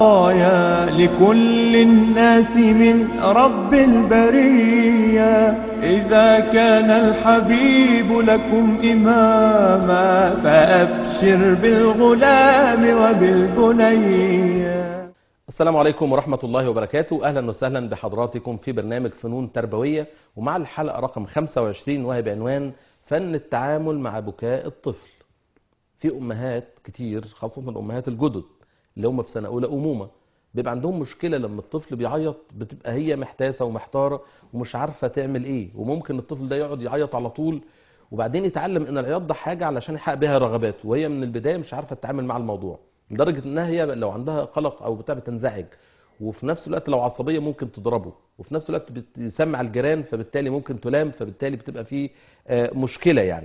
يا لكل الناس من رب البرية إذا كان الحبيب لكم إماما فأبشر بالغلام وبالبنية السلام عليكم ورحمة الله وبركاته أهلا وسهلا بحضراتكم في برنامج فنون تربوية ومع الحلقة رقم 25 وهي بعنوان فن التعامل مع بكاء الطفل في أمهات كتير خاصة الأمهات الجدد اللي هم في سنة أولى أمومة بيبقى عندهم مشكلة لما الطفل بيعيط بتبقى هي محتاسة ومحتارة ومش عارفة تعمل إيه وممكن الطفل ده يقعد يعيط على طول وبعدين يتعلم ان العياط ده حاجه علشان يحقق بيها رغباته وهي من البدايه مش عارفه تتعامل مع الموضوع لدرجه انها هي لو عندها قلق او بتاع بتنزعج وفي نفس الوقت لو عصبيه ممكن تضربه وفي نفس الوقت بتسمع الجيران فبالتالي ممكن تلام فبالتالي بتبقى في آه، مشكله يعني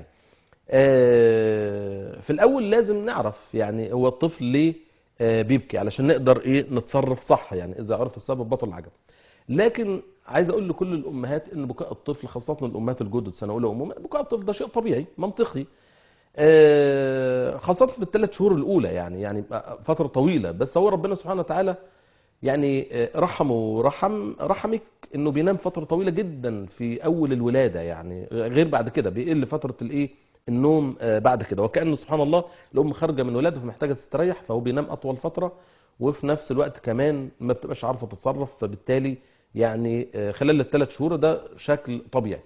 آه، في الاول لازم نعرف يعني هو الطفل ليه آه، بيبكي علشان نقدر ايه نتصرف صح يعني اذا عرف السبب بطل العجب لكن عايز اقول لكل الامهات ان بكاء الطفل خاصه الامهات الجدد سنه اولى امومه بكاء الطفل ده شيء طبيعي منطقي آه، خاصه في الثلاث شهور الاولى يعني يعني فتره طويله بس هو ربنا سبحانه وتعالى يعني آه، رحمه ورحم رحمك انه بينام فتره طويله جدا في اول الولاده يعني غير بعد كده بيقل فتره الايه النوم آه، بعد كده وكانه سبحان الله الام خارجه من ولاده فمحتاجه تستريح فهو بينام اطول فتره وفي نفس الوقت كمان ما بتبقاش عارفه تتصرف فبالتالي يعني آه، خلال الثلاث شهور ده شكل طبيعي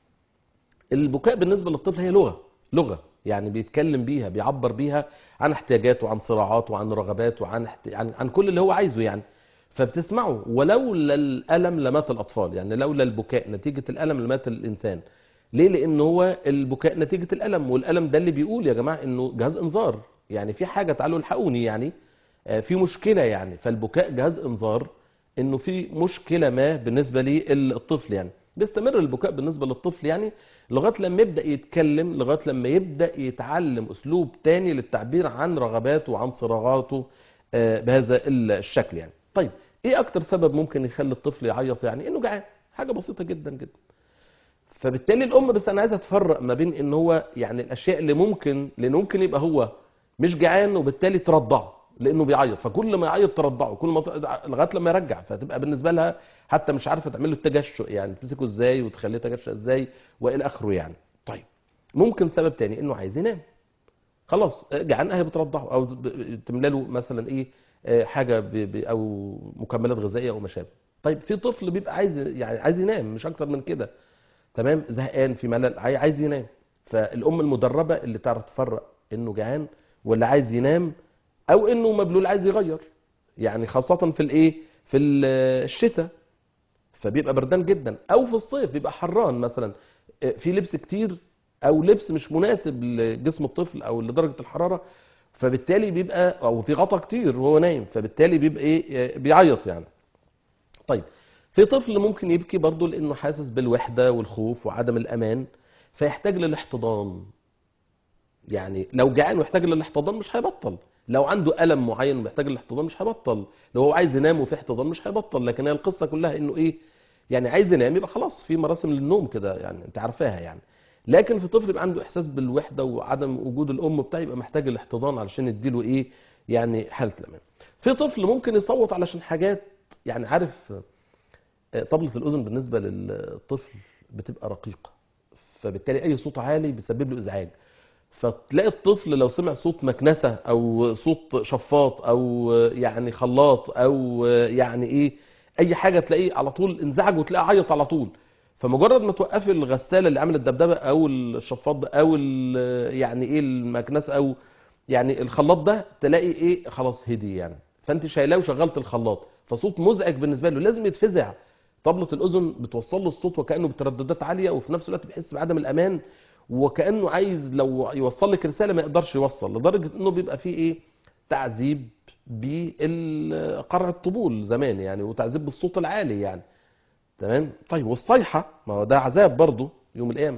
البكاء بالنسبه للطفل هي لغه لغه يعني بيتكلم بيها بيعبر بيها عن احتياجاته وعن صراعاته وعن رغباته وعن احت... عن... عن كل اللي هو عايزه يعني فبتسمعه ولولا الالم لمات الاطفال يعني لولا البكاء نتيجه الالم لمات الانسان ليه لان هو البكاء نتيجه الالم والالم ده اللي بيقول يا جماعه انه جهاز انذار يعني في حاجه تعالوا الحقوني يعني آه، في مشكله يعني فالبكاء جهاز انذار انه في مشكله ما بالنسبه للطفل يعني بيستمر البكاء بالنسبه للطفل يعني لغايه لما يبدا يتكلم لغايه لما يبدا يتعلم اسلوب تاني للتعبير عن رغباته وعن صراعاته آه، بهذا الشكل يعني طيب ايه اكتر سبب ممكن يخلي الطفل يعيط يعني انه جعان حاجه بسيطه جدا جدا فبالتالي الام بس انا عايزه تفرق ما بين ان هو يعني الاشياء اللي ممكن لان ممكن يبقى هو مش جعان وبالتالي ترضعه لانه بيعيط فكل ما يعيط ترضعه كل ما ت- لغايه لما يرجع فتبقى بالنسبه لها حتى مش عارفه تعمل له التجشؤ يعني تمسكه ازاي وتخليه يتجشأ ازاي والى اخره يعني طيب ممكن سبب تاني انه عايز ينام خلاص جعان هي بترضعه او ب- تملى له مثلا ايه آه، حاجه ب- ب- او مكملات غذائيه او ما شابه طيب في طفل بيبقى عايز يعني عايز ينام مش اكتر من كده تمام زهقان في ملل عاي- عايز ينام فالام المدربه اللي تعرف تفرق انه جعان ولا عايز ينام او انه مبلول عايز يغير يعني خاصه في الايه في ال- الشتاء فبيبقى بردان جدا او في الصيف بيبقى حران مثلا آه، في لبس كتير او لبس مش مناسب لجسم الطفل او لدرجه الحراره فبالتالي بيبقى او في غطا كتير وهو نايم فبالتالي بيبقى ايه آه، بيعيط يعني طيب في طفل ممكن يبكي برضه لانه حاسس بالوحده والخوف وعدم الامان فيحتاج للاحتضان يعني لو جعان ويحتاج للاحتضان مش هيبطل لو عنده الم معين ومحتاج للاحتضان مش هيبطل لو هو عايز ينام وفي احتضان مش هيبطل لكن هي القصه كلها انه ايه يعني عايز ينام يبقى خلاص في مراسم للنوم كده يعني انت عارفاها يعني لكن في طفل يبقى عنده احساس بالوحده وعدم وجود الام بتاعه يبقى محتاج الاحتضان علشان يديله ايه يعني حاله الامان في طفل ممكن يصوت علشان حاجات يعني عارف آه، طبلة الأذن بالنسبة للطفل بتبقى رقيقة فبالتالي أي صوت عالي بيسبب له إزعاج فتلاقي الطفل لو سمع صوت مكنسة أو صوت شفاط أو آه، يعني خلاط أو آه، يعني إيه أي حاجة تلاقيه على طول انزعج وتلاقيه عيط على طول فمجرد ما توقفي الغسالة اللي عملت دبدبة أو الشفاط ده أو ال- يعني إيه المكنسة أو يعني الخلاط ده تلاقي إيه خلاص هدي يعني فأنت شايلاه وشغلت الخلاط فصوت مزعج بالنسبة له لازم يتفزع طبلة الأذن بتوصل له الصوت وكأنه بترددات عالية وفي نفس الوقت بيحس بعدم الأمان وكأنه عايز لو يوصل لك رسالة ما يقدرش يوصل لدرجة إنه بيبقى فيه إيه تعذيب بقرع الطبول زمان يعني وتعذيب بالصوت العالي يعني تمام طيب والصيحة ما هو ده عذاب برضه يوم القيامة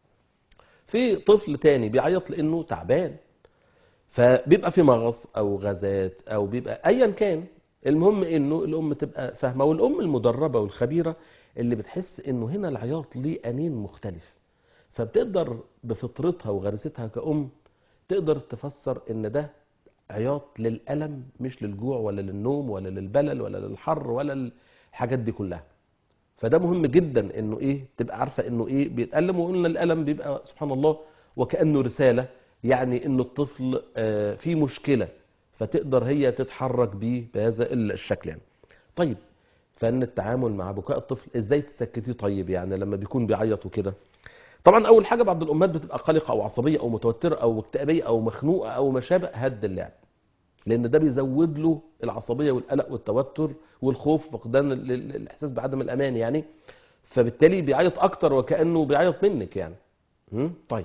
في طفل تاني بيعيط لأنه تعبان فبيبقى في مغص او غازات او بيبقى ايا كان المهم انه الام تبقى فاهمه والام المدربه والخبيره اللي بتحس انه هنا العياط ليه انين مختلف فبتقدر بفطرتها وغريزتها كأم تقدر تفسر ان ده عياط للألم مش للجوع ولا للنوم ولا للبلل ولا للحر ولا الحاجات دي كلها فده مهم جدا انه ايه تبقى عارفه انه ايه بيتألم وقلنا الألم بيبقى سبحان الله وكأنه رسالة يعني انه الطفل آه، فيه مشكلة فتقدر هي تتحرك بيه بهذا الشكل يعني طيب فن التعامل مع بكاء الطفل ازاي تسكتيه طيب يعني لما بيكون بيعيط وكده طبعا اول حاجه بعض الامهات بتبقى قلقه او عصبيه او متوتره او اكتئابيه او مخنوقه او ما شابه هد اللعب لان ده بيزود له العصبيه والقلق والتوتر والخوف فقدان ال- ال- الاحساس بعدم الامان يعني فبالتالي بيعيط اكتر وكانه بيعيط منك يعني م? طيب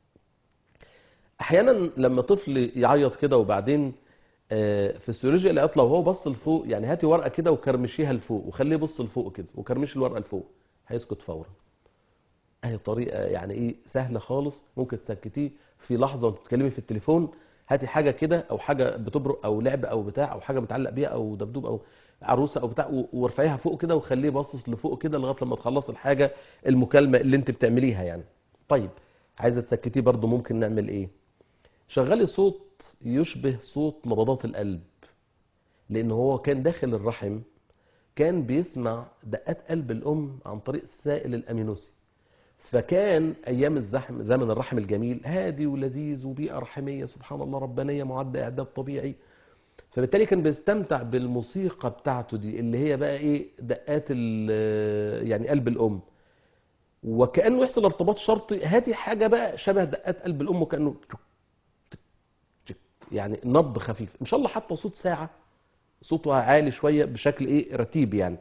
احيانا لما طفل يعيط كده وبعدين آه، في السيولوجيا العياط لو هو بص لفوق يعني هاتي ورقه كده وكرمشيها لفوق وخليه يبص لفوق كده وكرمشي الورقه لفوق هيسكت فورا اهي طريقه يعني ايه سهله خالص ممكن تسكتيه في لحظه وانت بتتكلمي في التليفون هاتي حاجه كده او حاجه بتبرق او لعب او بتاع او حاجه متعلق بيها او دبدوب او عروسه او بتاع و- وارفعيها فوق كده وخليه باصص لفوق كده لغايه لما تخلص الحاجه المكالمه اللي انت بتعمليها يعني طيب عايزه تسكتيه برضو ممكن نعمل ايه شغلي صوت يشبه صوت نبضات القلب لان هو كان داخل الرحم كان بيسمع دقات قلب الام عن طريق السائل الامينوسي فكان ايام الزحم زمن الرحم الجميل هادي ولذيذ وبيئه رحميه سبحان الله ربانيه معده اعداد طبيعي فبالتالي كان بيستمتع بالموسيقى بتاعته دي اللي هي بقى ايه دقات ال- يعني قلب الام وكانه يحصل ارتباط شرطي هذه حاجه بقى شبه دقات قلب الام وكانه تك تك تك يعني نبض خفيف ان شاء الله حتى صوت ساعه صوتها عالي شويه بشكل ايه رتيب يعني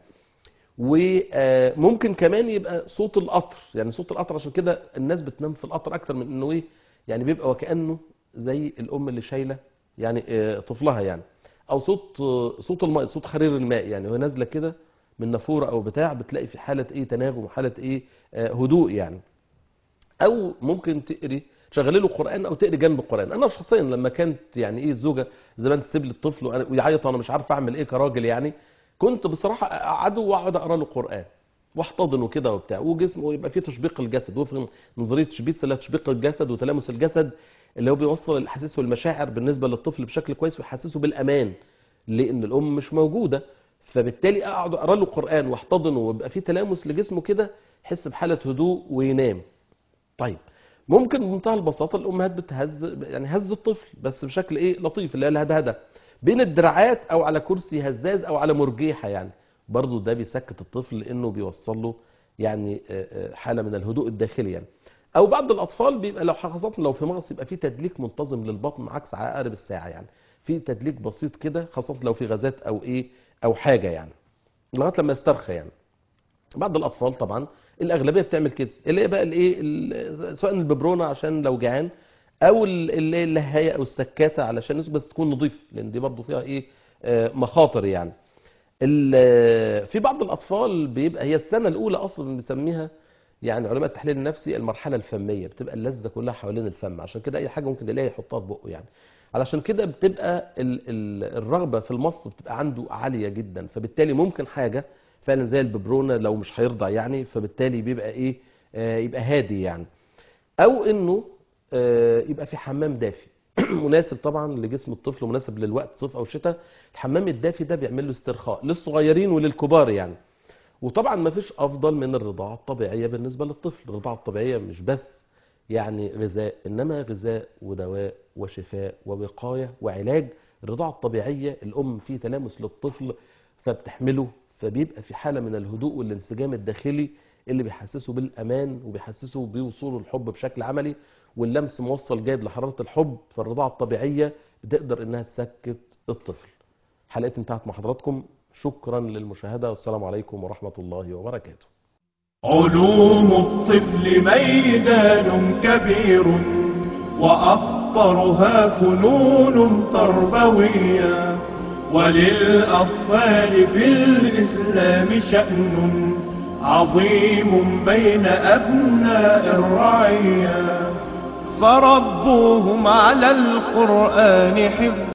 وممكن كمان يبقى صوت القطر يعني صوت القطر عشان كده الناس بتنام في القطر اكتر من انه ايه يعني بيبقى وكانه زي الام اللي شايله يعني آه، طفلها يعني او صوت آه، صوت الماء صوت خرير الماء يعني وهي نازله كده من نافوره او بتاع بتلاقي في حاله ايه تناغم وحاله ايه آه، هدوء يعني او ممكن تقري تشغلي له قران او تقري جنب القران انا شخصيا لما كانت يعني ايه الزوجه زمان تسيب لي الطفل وأنا- ويعيط وانا مش عارف اعمل ايه كراجل يعني كنت بصراحه اقعده واقعد اقرا له قران واحتضنه كده وبتاع وجسمه ويبقى فيه تشبيق الجسد وفق نظريه شبيتس اللي هي تشبيق الجسد وتلامس الجسد اللي هو بيوصل الاحاسيس والمشاعر بالنسبه للطفل بشكل كويس ويحسسه بالامان لان الام مش موجوده فبالتالي اقعد اقرا له قران واحتضنه ويبقى فيه تلامس لجسمه كده يحس بحاله هدوء وينام طيب ممكن بمنتهى البساطه الامهات بتهز يعني هز الطفل بس بشكل ايه لطيف اللي هي الهدهده بين الدراعات او على كرسي هزاز او على مرجيحه يعني برضه ده بيسكت الطفل لانه بيوصل له يعني آه، آه، حاله من الهدوء الداخلي يعني او بعض الاطفال بيبقى لو خاصه لو في مغص يبقى في تدليك منتظم للبطن عكس عقارب الساعه يعني في تدليك بسيط كده خاصه لو في غازات او ايه او حاجه يعني لغايه لما يسترخى يعني بعض الاطفال طبعا الاغلبيه بتعمل كده اللي هي بقى الايه ال- سواء الببرونه عشان لو جعان او ال- اللي هي اللهايه او السكاته علشان الناس بس تكون نظيف لان دي برضو فيها ايه آه، مخاطر يعني ال- في بعض الاطفال بيبقى هي السنه الاولى اصلا بنسميها يعني علماء التحليل النفسي المرحله الفميه بتبقى اللذه كلها حوالين الفم عشان كده اي حاجه ممكن يلاقي يحطها في بقه يعني علشان كده بتبقى ال- ال- الرغبه في المص بتبقى عنده عاليه جدا فبالتالي ممكن حاجه فعلا زي الببرونه لو مش هيرضع يعني فبالتالي بيبقى ايه آه، يبقى هادي يعني او انه آه، يبقى في حمام دافي مناسب طبعا لجسم الطفل ومناسب للوقت صيف او شتاء الحمام الدافي ده بيعمل له استرخاء للصغيرين وللكبار يعني وطبعا ما فيش افضل من الرضاعه الطبيعيه بالنسبه للطفل الرضاعه الطبيعيه مش بس يعني غذاء انما غذاء ودواء وشفاء ووقايه وعلاج الرضاعه الطبيعيه الام في تلامس للطفل فبتحمله فبيبقى في حاله من الهدوء والانسجام الداخلي اللي بيحسسه بالامان وبيحسسه بوصول الحب بشكل عملي واللمس موصل جيد لحراره الحب فالرضاعه الطبيعيه بتقدر انها تسكت الطفل حلقتي انتهت مع حضراتكم شكرا للمشاهده والسلام عليكم ورحمه الله وبركاته علوم الطفل ميدان كبير وأخطرها فنون تربوية وللأطفال في الإسلام شأن عظيم بين أبناء الرعية فربوهم على القرآن حفظا